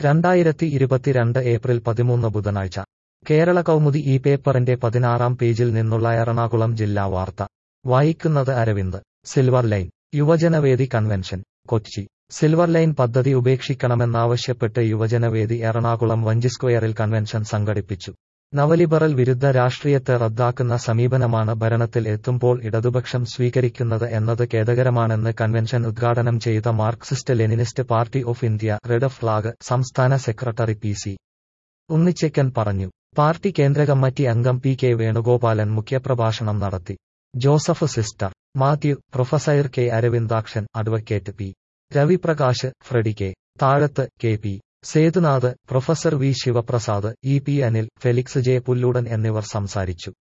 രണ്ടായിരത്തി ഇരുപത്തിരണ്ട് ഏപ്രിൽ പതിമൂന്ന് ബുധനാഴ്ച കേരള കൗമുദി ഈ പേപ്പറിന്റെ പതിനാറാം പേജിൽ നിന്നുള്ള എറണാകുളം ജില്ലാ വാർത്ത വായിക്കുന്നത് Aravind silver line Yuvajanavedi convention Kochi silver line പദ്ധതി ഉപേക്ഷിക്കണമെന്നാവശ്യപ്പെട്ട് യുവജനവേദി എറണാകുളം വഞ്ചി സ്ക്വയറിൽ കൺവെൻഷൻ സംഘടിപ്പിച്ചു നവലിബറൽ വിരുദ്ധ രാഷ്ട്രീയത്തെ റദ്ദാക്കുന്ന സമീപനമാണ് ഭരണത്തിൽ എത്തുമ്പോൾ ഇടതുപക്ഷം സ്വീകരിക്കുന്നത് എന്നത് ഖേദകരമാണെന്ന് കൺവെൻഷൻ ഉദ്ഘാടനം ചെയ്ത Marxist Leninist party of India red flag സംസ്ഥാന സെക്രട്ടറി പി സി ഉണ്ണിച്ചക്കൻ പറഞ്ഞു പാർട്ടി കേന്ദ്ര കമ്മിറ്റി അംഗം പി കെ വേണുഗോപാലൻ മുഖ്യപ്രഭാഷണം നടത്തി Joseph sister Mathew professor K Aravindakshan advocate P Raviprakash Freddy K Thazhath K P Sethunath professor V Sivaprasad E P Anil Felix J Pulloodan എന്നിവർ സംസാരിച്ചു